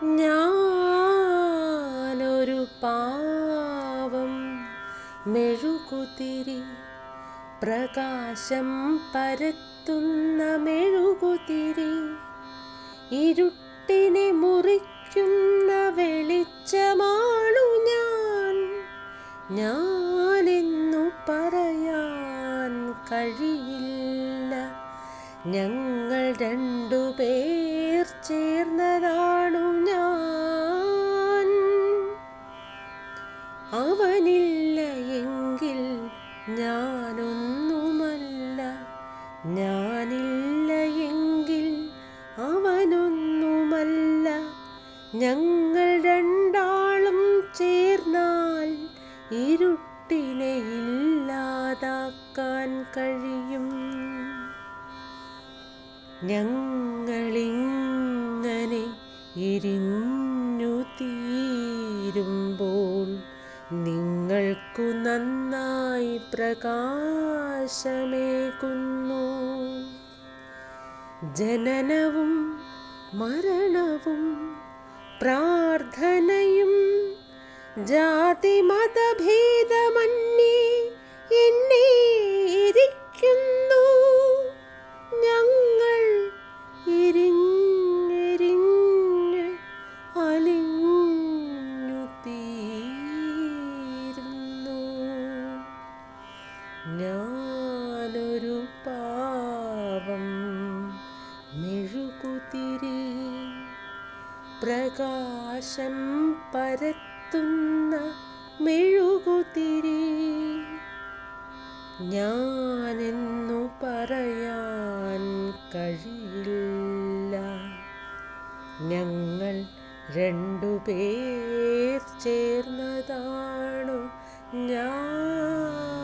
ഞാനൊരു പാവം മെഴുകുതിരി പ്രകാശം പരത്തുന്ന മെഴുകുതിരി ഇരുട്ടിനെ മുറിക്കുന്ന വെളിച്ചമാണു ഞാൻ ഞാനെന്നു പറയാൻ കഴിയില്ല ഞങ്ങൾ രണ്ടുപേർ ചേർന്നതാണു ഞാൻ അവനില്ല എങ്കിൽ ഞാനൊന്നുമല്ല ഞാനില്ല എങ്കിൽ അവനൊന്നുമല്ല ഞങ്ങൾ രണ്ടാളും ചേർന്നാൽ ഇരുട്ടിനെ ഇല്ലാതാക്കാൻ കഴിയും ഞങ്ങളിങ്ങനെ എരിഞ്ഞു തീരുമ്പോൾ നിങ്ങൾക്കു നന്നായി പ്രകാശമേകുന്നു ജനനവും മരണവും പ്രാർത്ഥനയും ജാതി മതഭേദമന്യേ എന്നെ ഇരിക്കുന്നു ഞങ്ങൾ എരിഞ്ഞെരിഞ്ഞ് അലിഞ്ഞു തീരുന്നു ഞാനൊരു പാവം മെഴുകുതിരി പ്രകാശം പരത്തുന്ന മെഴുകുതിരി ഞാനെന്നു പറയാൻ കഴിയില്ല ഞങ്ങൾ രണ്ടുപേർ ചേർന്നതാണു ഞാൻ